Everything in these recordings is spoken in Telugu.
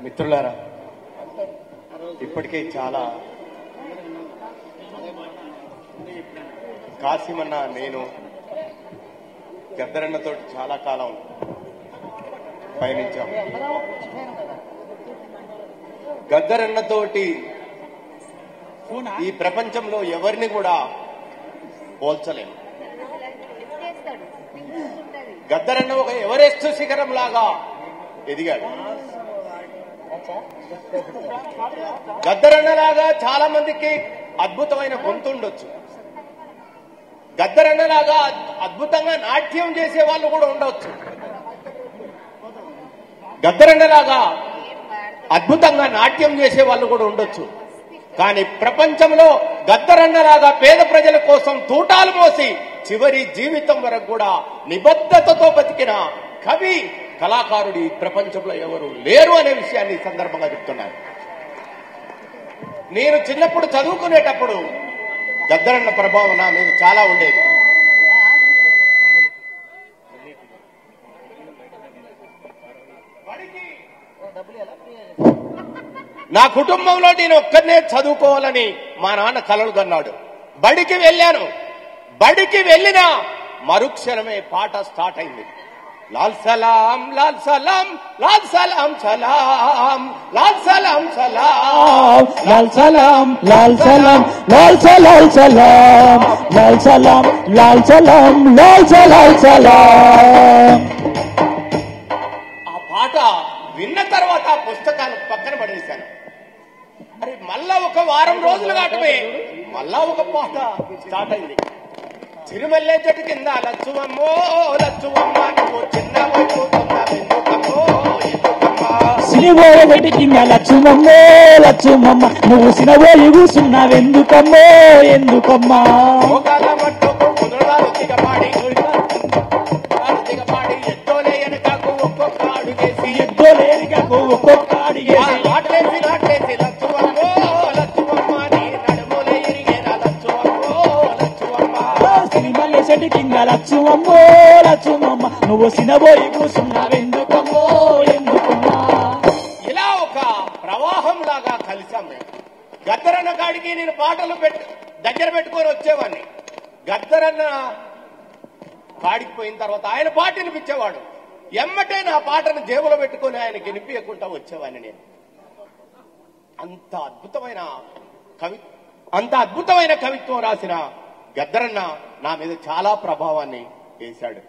మిత్రులారా ఇప్పటికే చాలా కాసిమన్న నేను గద్దరన్నతో చాలా కాలం పయనించాం గద్దరన్నతోటి ఈ ప్రపంచంలో ఎవరిని కూడా పోల్చలేము గద్దరన్న ఒక ఎవరెస్ట్ శిఖరం లాగా ఎదిగాడు గద్దరన్నలాగా చాలా మందికి అద్భుతమైన గొంతు ఉండొచ్చు గద్దరన్నలాగా అద్భుతంగా నాట్యం చేసే వాళ్ళు కూడా ఉండవచ్చు గద్దరన్నలాగా అద్భుతంగా నాట్యం చేసే వాళ్ళు కూడా ఉండొచ్చు కానీ ప్రపంచంలో గద్దరన్నలాగా పేద ప్రజల కోసం తూటాలు మోసి చివరి జీవితం వరకు కూడా నిబద్ధతతో బతికిన కవి కళాకారుడు ఈ ప్రపంచంలో ఎవరు లేరు అనే విషయాన్ని ఈ సందర్భంగా చెప్తున్నాను నేను చిన్నప్పుడు చదువుకునేటప్పుడు గద్దరన్న ప్రభావం నా మీద చాలా ఉండేది నా కుటుంబంలో నేను ఒక్కరినే చదువుకోవాలని మా నాన్న కలలు కన్నాడు బడికి వెళ్ళాను బడికి వెళ్ళిన మరుక్షణమే పాట స్టార్ట్ అయింది లాల్ సలాం లాల్ సలాం లాల్ సలాం సలాం లాల్ సలాం సలాం లాల్ సలాం లాల్ సలాం లాల్ సలాల్ సలాం లాల్ సలాం లాల్ సలాం లాల్ సలాల్ సలాం ఆ పాట విన్న తర్వాత ఆ పుస్తకాలు పక్కన పడేశాను అరే మళ్ళా ఒక వారం రోజులు కాటమే మళ్ళా ఒక పాట స్టార్ట్ అయింది తిరుమల్లే చెట్టు కింద లచ్చువమ్మో లచ్చువమ్మ నువ్వు చిన్న ఎందుకమ్మో ఎందుకమ్మా సినిమోల వెటికింగ లచ్చుమమ్మో లచ్చుమమ్మ నువ్వు సినబోయి కూసున్నావెందుకమ్మో ఎందుకమ్మా మోకాళ్ళ మట్టుకు కుదురుగాలు దిగపాడి కుదురుగాలు దిగపాడి ఎత్తోలే వెనకకు ఒక్కొక్క అడుగేసి ఎద్దోలేరికకు ఒక్కొక్క అడిగేసి నాట్లేసి నాట్లేసి లచ్చువమ్మో లచ్చువమ్మ నీ నడుములే ఇరిగేరా లచ్చువమ్మో లచ్చువమ్మ సినిమల్ల సెటికింగ లచ్చుమమ్మో లచ్చుమమ్మ నువ్వు సినబోయి కూసున్నావెందుకమ్మో ఎందుకమ్మా ఇలా ఒక ప్రవాహం లాగా కలిసాం మేము గద్దరన్న కాడికి నేను పాటలు పెట్టు దగ్గర పెట్టుకొని వచ్చేవాడిని గద్దరన్న కాడికి పోయిన తర్వాత ఆయన పాట వినిపించేవాడు ఎమ్మటే నా పాటను జేబులో పెట్టుకొని ఆయనకి వినిపించకుండా వచ్చేవాడిని నేను అంత అద్భుతమైన కవి అంత అద్భుతమైన కవిత్వం రాసిన గద్దరన్న నా మీద చాలా ప్రభావాన్ని వేశాడు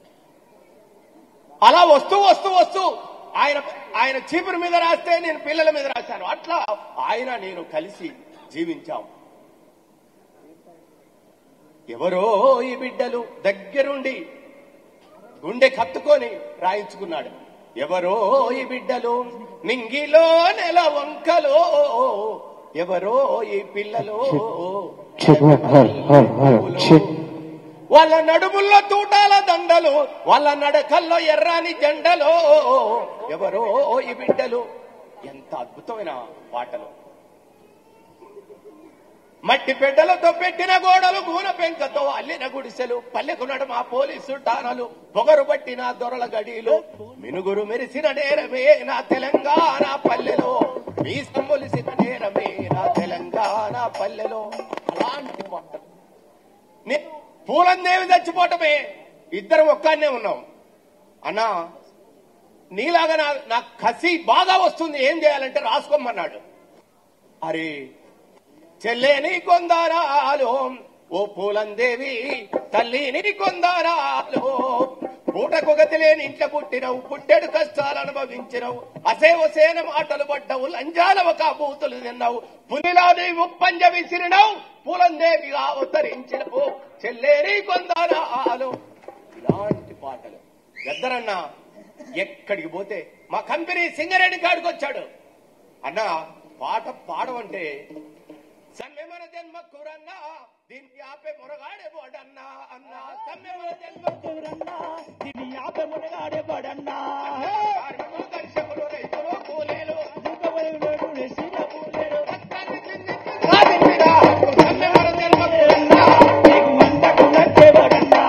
అలా వస్తూ వస్తూ వస్తూ ఆయన ఆయన చీపురు మీద రాస్తే నేను పిల్లల మీద రాశాను అట్లా ఆయన నేను కలిసి జీవించాం ఎవరో ఈ బిడ్డలు దగ్గరుండి గుండె కత్తుకొని రాయించుకున్నాడు ఎవరో ఈ బిడ్డలు నింగిలో నెల వంకలో ఎవరో ఈ పిల్లలు వాళ్ళ నడుముల్లో తూటాల దండలు వాళ్ళ నడకల్లో ఎర్రాని జెండలు ఎవరో ఈ బిడ్డలు ఎంత అద్భుతమైన పాటలు మట్టి పెడ్డలతో పెట్టిన గోడలు గూన పెంకతో అల్లిన గుడిసెలు పల్లెకు నడుమ పోలీసు టానలు పొగరు పట్టిన దొరల గడీలు మినుగురు మెరిసిన నేరమే నా తెలంగాణ పల్లెలో మీ మొలిసిన నేరమే నా తెలంగాణ పల్లెలో అలాంటి పాటలు నేను పూలందేవి చచ్చిపోవటమే ఇద్దరం ఒక్కనే ఉన్నాం అన్నా నీలాగా నా నా కసి బాగా వస్తుంది ఏం చేయాలంటే రాసుకోమన్నాడు అరే చెల్లేని కొందారాలు ఓ పూలందేవి తల్లిని కొందారాలు పూటకు గతి లేని ఇంట్లో పుట్టినవు పుట్టెడు కష్టాలు అనుభవించినవు అసేవసేన మాటలు పడ్డవు లంజాల ఒక బూతులు తిన్నావు పులిలాది ఉప్పంజ విసిరినవు పూలందేవిగా అవతరించినవు చెల్లేని కొందారాలు ఇలాంటి పాటలు గద్దరన్న ఎక్కడికి పోతే మా కంపెనీ సింగరేణి కాడికి వచ్చాడు అన్న పాట పాడమంటే సమ్మెమన జన్మ కురన్నా దీనికి ఆపే మురగాడే బోడన్నా అన్నా సమ్మెమన జన్మ ఎవరన్నా దీని యాప మునగాడే పడన్నా కార్మికులు దర్శకులు రైతులు కూలీలు మూగవైనడు నెసిన పూలేరు. సాధించిన హక్కు సమ్మెమన జన్మ కురన్నా నీకు మంటకు నచ్చేవాడన్నా.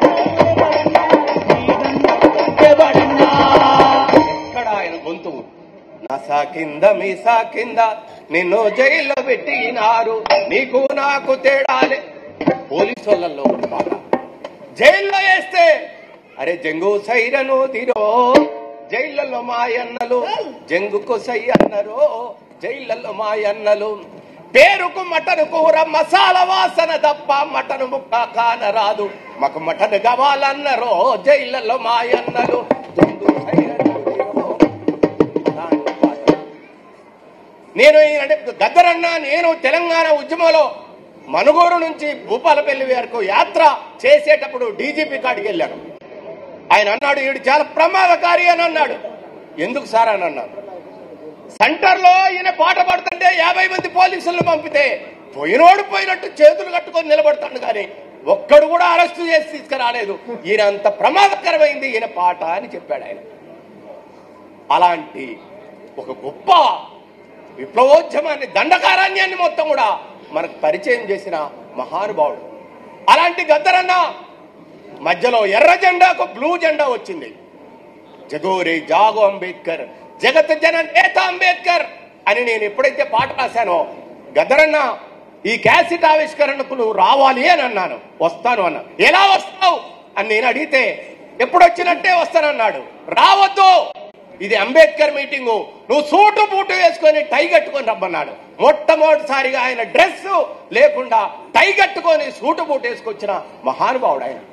నీకు మంటకు నచ్చేవాడన్నా. ఇక్కడ ఆయన గొంతు నసా కింద మీసా కింద నిన్ను జైల్లో పెట్టినారు నీకు నాకు తేడాలే పోలీసు వాళ్ళల్లో ఒక పాట జైల్లో వేస్తే అరే జంగు సైరను తిరో జైళ్ళలో మాయన్నలు జంగుకు సై అన్నరు జైళ్ళలో మాయన్నలు పేరుకు మటన్ కూర మసాలా వాసన తప్ప మటన్ ముక్క కానరాదు మాకు మటన్ కావాలన్నరో జైళ్ళలో మాయన్నలు జంగు సైరను తిరో. అలాంటి పాట. నేను ఈ- అంటే గద్దరన్న నేను తెలంగాణ ఉద్యమంలో మనుగోరు నుంచి భూపాలపల్లి వరకు యాత్ర చేసేటప్పుడు డీజీపీ కాడికి వెళ్ళాను ఆయన అన్నాడు ఈడు చాలా ప్రమాదకారి అని అన్నాడు ఎందుకు సార్ అని అన్నాడు సెంటర్ లో ఈయన పాట పాడుతుంటే యాభై మంది పోలీసులను పంపితే పోయినోడు పోయినట్టు చేతులు కట్టుకొని నిలబడతాడు కానీ ఒక్కడు కూడా అరెస్టు చేసి తీసుకురాలేదు ఈయన అంత ప్రమాదకరమైంది ఈయన పాట అని చెప్పాడు ఆయన అలాంటి ఒక గొప్ప విప్లవోద్యమాన్ని దండకారణ్యాన్ని మొత్తం కూడా మనకు పరిచయం చేసిన మహానుభావుడు అలాంటి గద్దరన్న మధ్యలో ఎర్ర జెండాకు బ్లూ జెండా వచ్చింది జగోరే జాగో అంబేద్కర్ జగత్ జన నేత అంబేద్కర్ అని నేను ఎప్పుడైతే పాట రాశానో గద్దరన్న ఈ క్యాసెట్ ఆవిష్కరణకు నువ్వు రావాలి అని అన్నాను వస్తాను అన్నా ఎలా వస్తావు అని నేను అడిగితే ఎప్పుడు వచ్చినట్టే వస్తానన్నాడు రావద్దు ఇది అంబేద్కర్ మీటింగు నువ్వు సూటు బూటు వేసుకొని టై కట్టుకొని రమ్మన్నాడు మొట్టమొదటిసారిగా ఆయన డ్రెస్ లేకుండా టై కట్టుకొని సూటు బూటు వేసుకొచ్చిన మహానుభావుడు ఆయన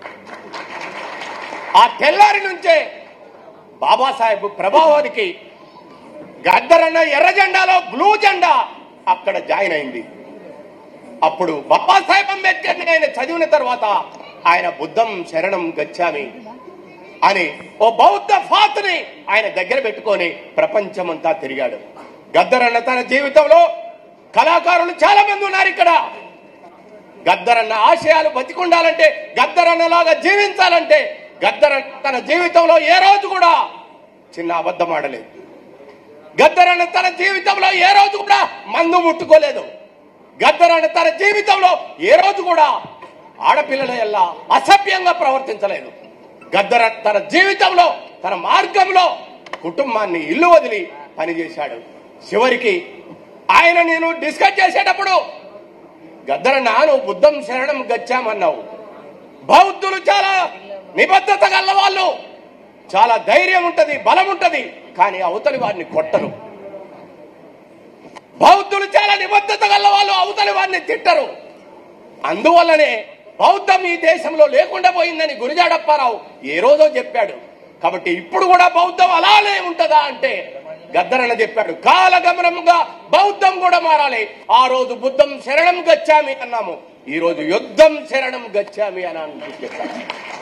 ఆ తెల్లారి నుంచే బాబాసాహెబ్ ప్రభావానికి గద్దరన్న ఎర్ర జెండాలో బ్లూ జెండా అక్కడ జాయిన్ అయింది అప్పుడు బాబాసాహెబ్ అంబేద్కర్ ఆయన చదివిన తర్వాత ఆయన బుద్ధం శరణం గచ్చామి అని ఓ బౌద్ధ ఫాత్ని ఆయన దగ్గర పెట్టుకొని ప్రపంచమంతా తిరిగాడు గద్దరన్న తన జీవితంలో కళాకారులు చాలా మంది ఉన్నారు ఇక్కడ గద్దరన్న ఆశయాలు బతికుండాలంటే గద్దరన్నలాగా జీవించాలంటే గద్దరన్న తన జీవితంలో ఏ రోజు కూడా చిన్న అబద్ధం ఆడలేదు గద్దరన్న తన జీవితంలో ఏ రోజు కూడా మందు ముట్టుకోలేదు గద్దరన్న తన జీవితంలో ఏ రోజు కూడా ఆడపిల్లల ఎల్లా అసభ్యంగా ప్రవర్తించలేదు గద్దర తన జీవితంలో తన మార్గంలో కుటుంబాన్ని ఇల్లు వదిలి పనిచేశాడు చివరికి ఆయన నేను డిస్కస్ చేసేటప్పుడు గద్దర నాను బుద్ధం శరణం గచ్చామన్నావు బౌద్ధులు చాలా నిబద్ధత గల వాళ్ళు చాలా ధైర్యం ఉంటది బలం ఉంటది కానీ అవతలి వారిని కొట్టరు బౌద్ధులు చాలా నిబద్ధత గల వాళ్ళు అవతలి వారిని తిట్టరు అందువల్లనే బౌద్ధం ఈ దేశంలో లేకుండా పోయిందని గురిజాడప్పారావు ఏ రోజో చెప్పాడు కాబట్టి ఇప్పుడు కూడా బౌద్ధం అలానే ఉంటదా అంటే గద్దరన్న చెప్పాడు కాలగమనముగా బౌద్ధం కూడా మారాలి ఆ రోజు బుద్ధం శరణం గచ్చామి అన్నాము ఈ రోజు యుద్ధం శరణం గచ్చామి అని అని చెప్పాడు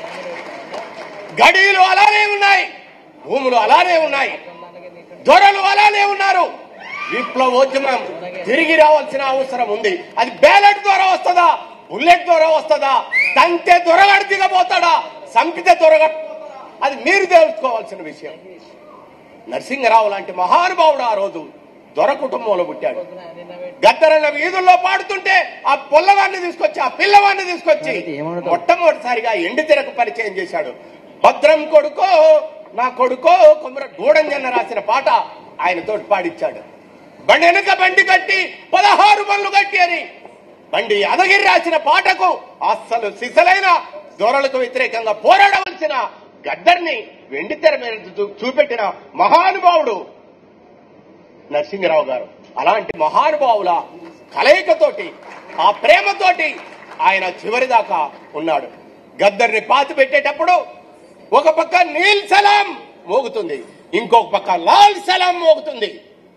గడియలు అలానే ఉన్నాయి భూములు అలానే ఉన్నాయి దొరలు అలానే ఉన్నారు విప్లవోద్యమం తిరిగి రావాల్సిన అవసరం ఉంది అది బ్యాలెట్ ద్వారా వస్తుందా బుల్లెట్ ద్వారా వస్తుందా తంతే దొరగాడు దిగబోతాడా సంపితే దొరగ అది మీరు తెలుసుకోవాల్సిన విషయం నరసింహరావు లాంటి మహానుభావుడు ఆ రోజు దొర కుటుంబంలో పుట్టాడు గద్దరన్న వీధుల్లో పాడుతుంటే ఆ పొల్లవాడిని తీసుకొచ్చి ఆ పిల్లవాడిని తీసుకొచ్చి ఏమనుకుంటావు? మొట్టమొదటిసారిగా ఎండి తెరకు పరిచయం చేశాడు భద్రం కొడుకో నా కొడుకో కొమ్మర గూడంజన్న రాసిన పాట ఆయనతో పాడిచ్చాడు బండి వెనుక బండి కట్టి పదహారు బండ్లు కట్టి అని బండి అదగిరి రాసిన పాటకు అస్సలు సిసలైన దొరలకు వ్యతిరేకంగా పోరాడవలసిన గద్దర్ని వెండి తెర మీద చూ- చూపెట్టిన మహానుభావుడు నరసింహరావు గారు అలాంటి మహానుభావుల కలయికతోటి ఆ ప్రేమతోటి ఆయన చివరి దాకా ఉన్నాడు గద్దర్ని పాతి పెట్టేటప్పుడు ఒక పక్క నీల్ సలాం మోగుతుంది ఇంకొక పక్క లాల్ సలాం మోగుతుంది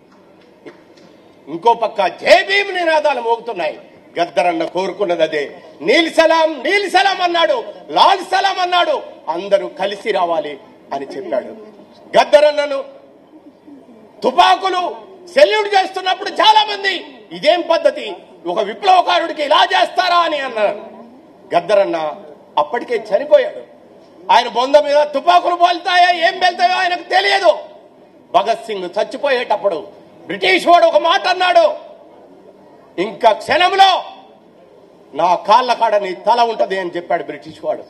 ఇంకో పక్క జేబీం నినాదాలు మోగుతున్నాయి గద్దరన్న కోరుకున్నది అదే నీల్ సలాం నీల్ సలాం అన్నాడు లాల్ సలాం అన్నాడు అందరూ కలిసి రావాలి అని చెప్పాడు గద్దరన్నను తుపాకులు సెల్యూట్ చేస్తున్నప్పుడు చాలా మంది ఇదేం పద్ధతి ఒక విప్లవకారుడికి ఇలా చేస్తారా అని అన్నారు గద్దరన్న అప్పటికే చనిపోయాడు ఆయన బొంద మీద తుపాకులు పోల్తాయా ఏం వెళ్తాయో ఆయనకు తెలియదు భగత్ సింగ్ చచ్చిపోయేటప్పుడు బ్రిటిష్ వాడు ఒక మాట అన్నాడు ఇంకా క్షణంలో నా కాళ్ళ కాడ నీ తల ఉంటది అని చెప్పాడు బ్రిటిష్ వాడు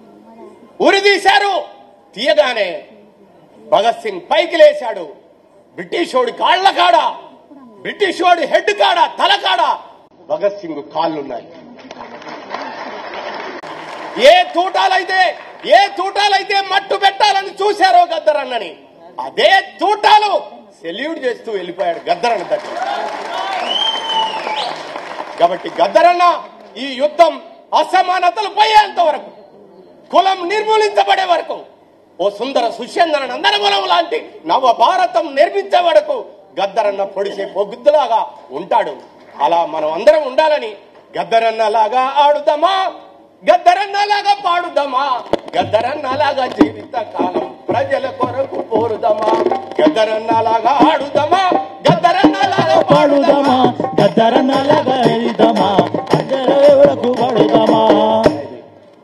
ఉరి తీశారు తీయగానే భగత్ సింగ్ పైకి లేచాడు బ్రిటిష్ వాడి కాళ్ళ కాడ బ్రిటిష్ వాడి హెడ్ కాడ తల కాడ భగత్ సింగ్ కాళ్ళున్నాయి ఏ తూటాలైతే ఏ తూటాలైతే మట్టు పెట్టాలని చూశారో గద్దరన్నని అదే తూటాలు సెల్యూట్ చేస్తూ వెళ్ళిపోయాడు గద్దరన్న దగ్గర కాబట్టి గద్దరన్న ఈ యుద్ధం అసమానతలు పోయేంత వరకు కులం నిర్మూలించబడే వరకు ఓ సుందర సుశేంద్ర నందనవనం లాంటి నవ భారతం నిర్మించే వరకు గద్దరన్న పొడిసే పొగుద్దులాగా ఉంటాడు అలా మనం అందరం ఉండాలని గద్దరన్నలాగా ఆడుదామా గద్దరన్నలాగా పాడుదామా గద్దరన్నలాగా జీవిత కాలం ప్రజల కొరకు పోరుదామా గద్దరన్నలాగా ఆడుదామా